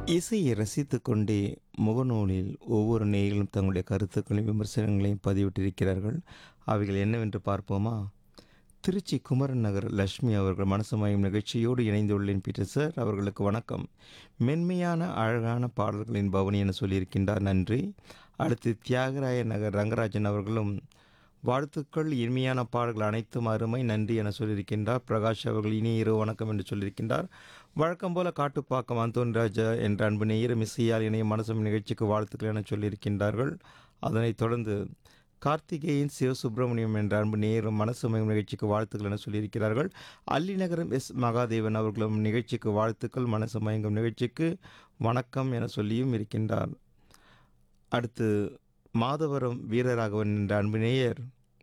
இசையை ரசித்துக் கொண்டே முகநூலில் ஒவ்வொரு நேயர்களும் தங்களுடைய கருத்துக்களையும் விமர்சனங்களையும் பதிவிட்டிருக்கிறார்கள் அவைகள் என்னவென்று பார்ப்போமா திருச்சி குமரன் நகர் லட்சுமி அவர்கள் மனசமயம் நிகழ்ச்சியோடு இணைந்துள்ளேன் பீட்டர் சார் அவர்களுக்கு வணக்கம் மென்மையான அழகான பாடல்களின் பவனி என சொல்லியிருக்கின்றார் நன்றி அடுத்து தியாகராய நகர் ரங்கராஜன் அவர்களும் வாழ்த்துக்கள் இனிமையான பாடல்கள் அனைத்தும் அருமை நன்றி என சொல்லியிருக்கின்றார் பிரகாஷ் அவர்கள் இனிய இரவு வணக்கம் என்று சொல்லியிருக்கின்றார் வழக்கம் போல காட்டுப்பாக்கம் அந்தோன் ராஜா என்ற அன்பு நேயர் மிஸ்ஸையால் இணைய மனசம் நிகழ்ச்சிக்கு வாழ்த்துக்கள் என சொல்லியிருக்கின்றார்கள் அதனைத் தொடர்ந்து கார்த்திகேயன் சிவசுப்பிரமணியம் என்ற அன்பு நேயரும் மனசுமயம் நிகழ்ச்சிக்கு வாழ்த்துக்கள் என சொல்லியிருக்கிறார்கள் அல்லிநகரம் எஸ் மகாதேவன் அவர்களும் நிகழ்ச்சிக்கு வாழ்த்துக்கள் மனசு மயங்கும் நிகழ்ச்சிக்கு வணக்கம் என சொல்லியும் இருக்கின்றார் அடுத்து மாதவரம் வீரராகவன் என்ற அன்பு நேயர்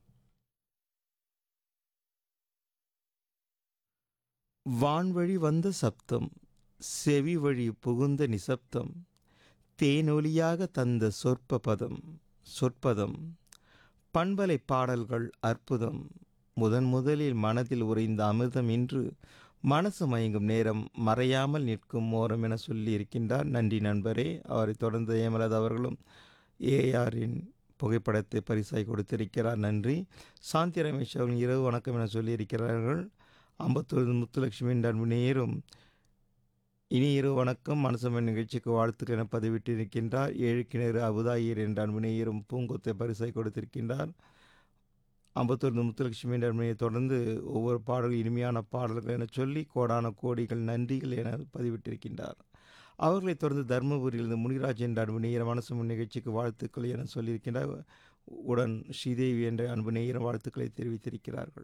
வான்வழி வந்த சப்தம் செவி வழி புகுந்த நிசப்தம் தேனொலியாக தந்த சொற்ப பதம் சொற்பதம் பண்பலை பாடல்கள் அற்புதம் முதன் முதலில் மனதில் உறைந்த அமிர்தம் இன்று மனசு மயங்கும் நேரம் மறையாமல் நிற்கும் ஓரம் என சொல்லி இருக்கின்றார் நன்றி நண்பரே அவரை தொடர்ந்து ஏமலது அவர்களும் ஏஆரின் புகைப்படத்தை பரிசாய் கொடுத்திருக்கிறார் நன்றி சாந்தி ரமேஷ் அவர்கள் இரவு வணக்கம் என சொல்லியிருக்கிறார்கள் அம்பத்தூர் முத்துலட்சுமி என்ற அன்பு நேரும் இனி இரவு வணக்கம் மனசமன் நிகழ்ச்சிக்கு வாழ்த்துக்கள் என பதிவிட்டிருக்கின்றார் ஏழு கிணறு அபுதாயர் என்ற அன்பு நேயரும் பூங்கொத்தை பரிசாய் கொடுத்திருக்கின்றார் அம்பத்தூர் முத்துலட்சுமி என்ற அன்பனையை தொடர்ந்து ஒவ்வொரு பாடல் இனிமையான பாடல்கள் என சொல்லி கோடான கோடிகள் நன்றிகள் என பதிவிட்டிருக்கின்றார் அவர்களைத் தொடர்ந்து தருமபுரியிலிருந்து முனிராஜ் என்ற அன்பு நேயர் மனசு நிகழ்ச்சிக்கு வாழ்த்துக்கள் என சொல்லியிருக்கின்றார் உடன் ஸ்ரீதேவி என்ற அன்பு நேயர் வாழ்த்துக்களை தெரிவித்திருக்கிறார்கள்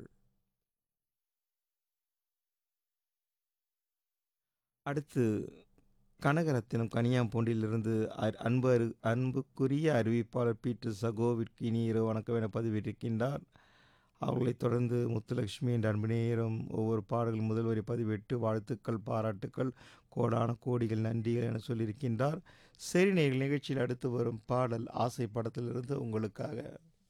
அடுத்து கனகரத்தினம் கனியாம்பூண்டிலிருந்து அ- அன்பு அரு அன்புக்குரிய அறிவிப்பாளர் பீட்டர் சகோவிற்கு இனி இரவு வணக்கம் என பதிவிட்டிருக்கின்றார் அவர்களைத் தொடர்ந்து முத்துலட்சுமி என்ற அன்பு நேயரும் ஒவ்வொரு பாடல்கள் முதல் வரி பதிவிட்டு வாழ்த்துக்கள் பாராட்டுக்கள் கோடான கோடிகள் நன்றிகள் என சொல்லியிருக்கின்றார் சரி நேயர்கள் நிகழ்ச்சியில் அடுத்து வரும் பாடல் ஆசை படத்திலிருந்து உங்களுக்காக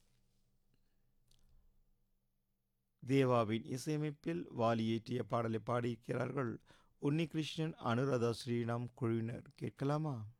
தேவாவின் இசையமைப்பில் வாலி இயற்றிய பாடலை பாடியிருக்கிறார்கள் உன்னிகிருஷ்ணன் அனுராதா ஸ்ரீராம் குழுவினர் கேட்கலாமா